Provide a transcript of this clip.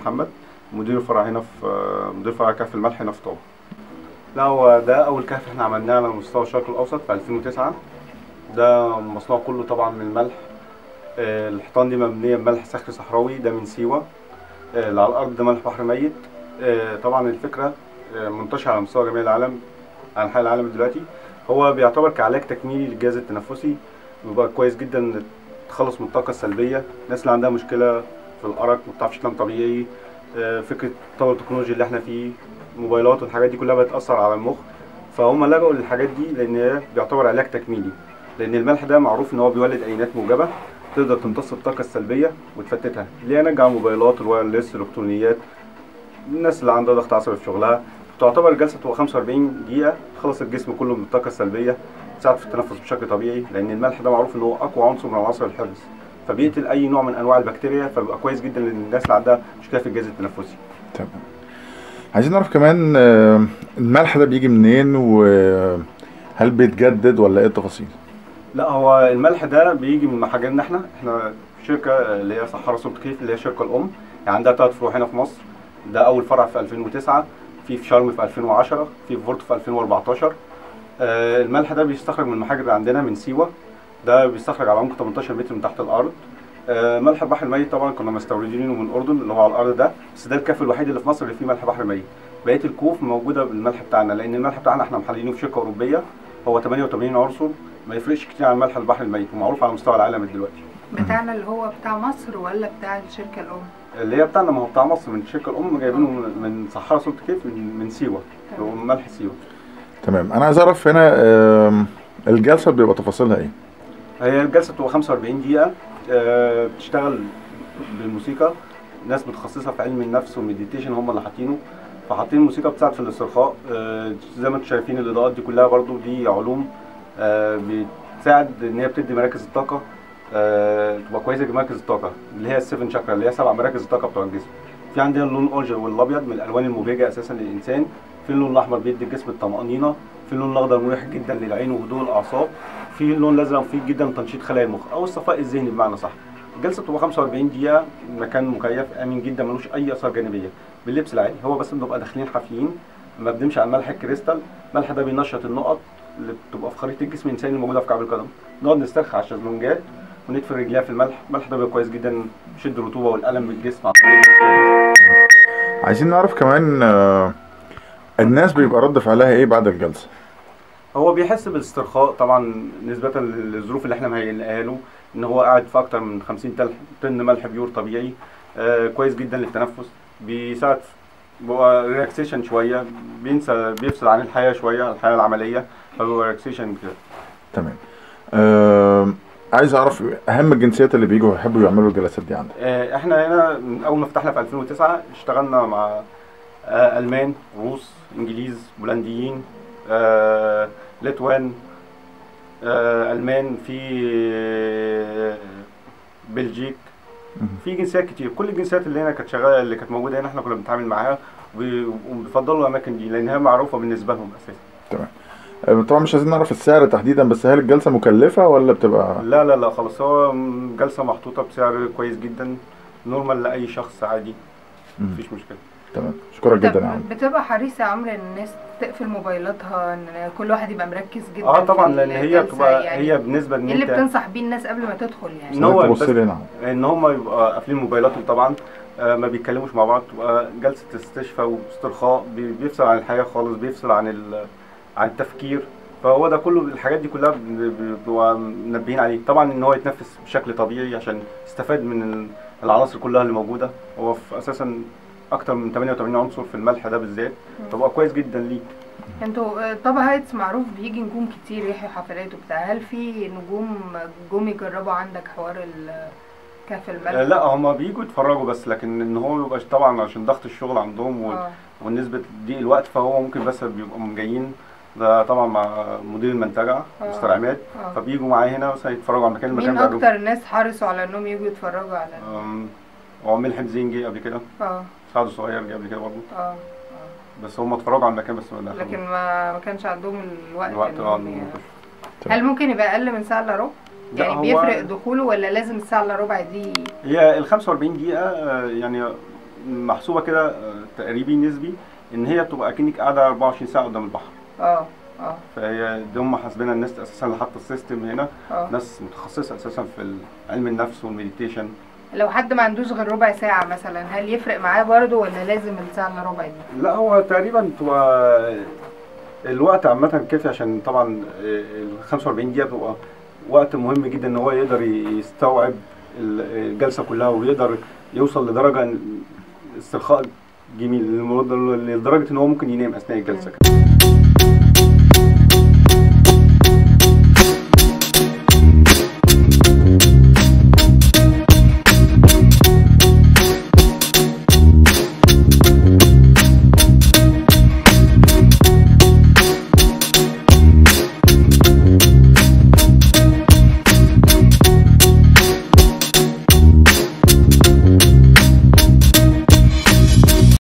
محمد مدير الفرع هنا في آه، مدير فرع كهف الملح هنا في طابة لا هو ده أول كهف احنا عملناه على مستوى الشرق الأوسط في 2009 ده مصنوع كله طبعا من الملح آه، الحيطان دي مبنية بملح صخري صحراوي ده من سيوة آه، اللي على الأرض ده ملح بحر ميت آه، طبعا الفكرة آه، منتشرة على مستوى جميع العالم على انحاء العالم دلوقتي هو بيعتبر كعلاج تكميلي للجهاز التنفسي بيبقى كويس جدا إن تخلص من الطاقة السلبية الناس اللي عندها مشكلة في الأرق ما بتعرفش تنام طبيعي آه، فكرة التطور التكنولوجي اللي احنا فيه موبايلات والحاجات دي كلها بتأثر على المخ فهم لجأوا للحاجات دي لأن هي بيعتبر علاج تكميلي لأن الملح ده معروف إن هو بيولد أينات موجبة تقدر تمتص الطاقة السلبية وتفتتها اللي هي نرجع الموبايلات الوايرلس الإلكترونيات الناس اللي عندها ضغط عصبي في شغلها تعتبر الجلسة تبقى 45 دقيقة تخلص الجسم كله من الطاقة السلبية تساعد في التنفس بشكل طبيعي لأن الملح ده معروف إن هو أقوى عنصر من عناصر الحفظ فبيقتل أي نوع من أنواع البكتيريا فبيبقى كويس جدا للناس اللي عندها مشكلة في الجهاز التنفسي تمام عايزين نعرف كمان آه، الملح ده بيجي منين وهل بيتجدد ولا ايه التفاصيل لا هو الملح ده بيجي من محاجرنا احنا احنا شركة اللي هي صحارى سلط كيف اللي هي الشركة الأم يعني عندها ثلاث فروع هنا في مصر ده أول فرع في 2009 في في شرم في 2010 في في فورتو في 2014 آه الملح ده بيستخرج من المحاجر اللي عندنا من سيوة ده بيستخرج على عمق 18 متر من تحت الأرض آه ملح البحر الميت طبعا كنا مستوردينه من الأردن اللي هو على الأرض ده بس ده الكهف الوحيد اللي في مصر اللي فيه ملح بحر ميت بقية الكوف موجودة بالملح بتاعنا لأن الملح بتاعنا احنا محللينه في شركة أوروبية هو 88 عنصر ما يفرقش كتير عن ملح البحر الميت ومعروف على مستوى العالم دلوقتي بتاعنا اللي هو بتاع مصر ولا بتاع الشركة الأم؟ اللي هي بتاعنا ما هو بتاع مصر من الشركه الام جايبينه من من صحراء سلط كيف من, من سيوه اللي هو ملح سيوه تمام انا عايز اعرف هنا آم، الجلسه بيبقى تفاصيلها ايه هي الجلسه بتبقى 45 دقيقه آه، بتشتغل بالموسيقى ناس متخصصه في علم النفس والمديتيشن هم اللي حاطينه فحاطين موسيقى بتساعد في الاسترخاء آه، زي ما انتم شايفين الاضاءات دي كلها برضو دي علوم آه، بتساعد ان هي بتدي مراكز الطاقه آه، تبقى كويسه بمراكز الطاقه اللي هي السيفن شاكرا اللي هي سبع مراكز الطاقه بتوع الجسم في عندنا اللون الاورنج والابيض من الالوان المبهجه اساسا للانسان في اللون الاحمر بيدي الجسم الطمانينه في اللون الاخضر مريح جدا للعين وهدوء الاعصاب في اللون الازرق مفيد جدا لتنشيط خلايا المخ او الصفاء الذهني بمعنى صح الجلسه بتبقى 45 دقيقه مكان مكيف امن جدا ملوش اي اثار جانبيه باللبس العادي هو بس بنبقى داخلين حافيين ما بنمشي على ملح الكريستال الملح ده بينشط النقط اللي بتبقى في خريطه الجسم الانساني الموجوده في كعب القدم نقعد نسترخي على الشезлونجات وندفن رجليها في الملح الملح ده بيبقى كويس جدا يشد الرطوبه والالم من الجسم عن طريق الكريستال. عايزين نعرف كمان آه، الناس بيبقى رد فعلها ايه بعد الجلسه هو بيحس بالاسترخاء طبعا نسبة للظروف اللي احنا مهيئينها له ان هو قاعد في اكتر من 50 تل- طن ملح بيور طبيعي آه كويس جدا للتنفس بيساعد بيبقى ريلاكسيشن شوية بينسى بيفصل عن الحياة شوية الحياة العملية فبيبقى ريلاكسيشن كده تمام آم، عايز اعرف اهم الجنسيات اللي بيجوا يحبوا يعملوا الجلسات دي عندك آه احنا هنا من اول ما فتحنا في 2009 اشتغلنا مع آه المان روس انجليز بولنديين آه لتوان آه المان في آه، بلجيك مهم. في جنسيات كتير كل الجنسيات اللي هنا كانت شغاله اللي كانت موجوده هنا احنا كنا بنتعامل معاها وب- وبيفضلوا الاماكن دي لان هي معروفه بالنسبه لهم اساسا تمام آه، طبعا مش عايزين نعرف السعر تحديدا بس هل الجلسه مكلفه ولا بتبقى لا لا لا خلاص هو جلسه محطوطه بسعر كويس جدا نورمال لاي شخص عادي مم. مفيش مشكله تمام اشكرك جدا يا عم طب بتبقى حريصة يا عمرو ان الناس تقفل موبايلاتها ان كل واحد يبقى مركز جدا اه طبعا في لان هي الجلسة بتبقى يعني هي بالنسبه ان ايه اللي انت بتنصح بيه الناس قبل ما تدخل يعني إن هو تبص بس- لي هنا ان هم يبقى قافلين موبايلاتهم طبعا آه ما بيتكلموش مع بعض تبقى جلسه استشفاء واسترخاء بي- بيفصل عن الحياه خالص بيفصل عن ال- عن التفكير فهو ده كله الحاجات دي كلها بن- بنبقى منبهين عليه طبعا ان هو يتنفس بشكل طبيعي عشان يستفاد من ال- العناصر كلها اللي موجوده هو في اساسا اكتر من 88 عنصر في الملح ده بالذات فبقى كويس جدا ليه انتوا آه، طبعا هايتس معروف بيجي نجوم كتير يحيوا حفلات وبتاع هل في نجوم جم يجربوا عندك حوار ال- كهف آه الملح؟ لا هما بيجوا يتفرجوا بس لكن ان هو مبيبقاش طبعا عشان ضغط الشغل عندهم وال- اه ونسبة ضيق الوقت فهو ممكن بس بيبقوا جايين ده طبعا مع مدير المنتجع آه. مستر عماد اه فبيجوا معايا هنا مثلا يتفرجوا على المكان المكان مين بيعجبهم. اكتر ناس حرصوا على انهم يجوا يتفرجوا على ال- أم، هو ملحم زين جه قبل كده اه سعد الصغير جه قبل كده برضه اه بس هم اتفرجوا على المكان بس ما دخلوش. لكن ما ما كانش عندهم الوقت الوقت إنهم اه ي- إنهم يخشوا. هل ممكن يبقى اقل من ساعه الا ربع لا، يعني هو- بيفرق دخوله ولا لازم الساعه الا ربع دي هي ال 45 دقيقة آه، يعني محسوبه كده آه، تقريبي نسبي ان هي بتبقى اكنك قاعده 24 ساعه قدام البحر اه اه فهي دي هم حاسبينها الناس اساسا اللي حاطه السيستم هنا اه ناس متخصصه اساسا في علم النفس والمديتيشن لو حد ما عندوش غير ربع ساعة مثلا هل يفرق معاه برضه ولا لازم الساعة الا ربع دي؟ لا هو تقريبا بتبقى الوقت عامة كافي عشان طبعا ال 45 دقيقة بتبقى وقت مهم جدا ان هو يقدر يستوعب ال- الجلسة كلها ويقدر يوصل لدرجة استرخاء جميل لدرجة ان هو ممكن ينام اثناء الجلسة كمان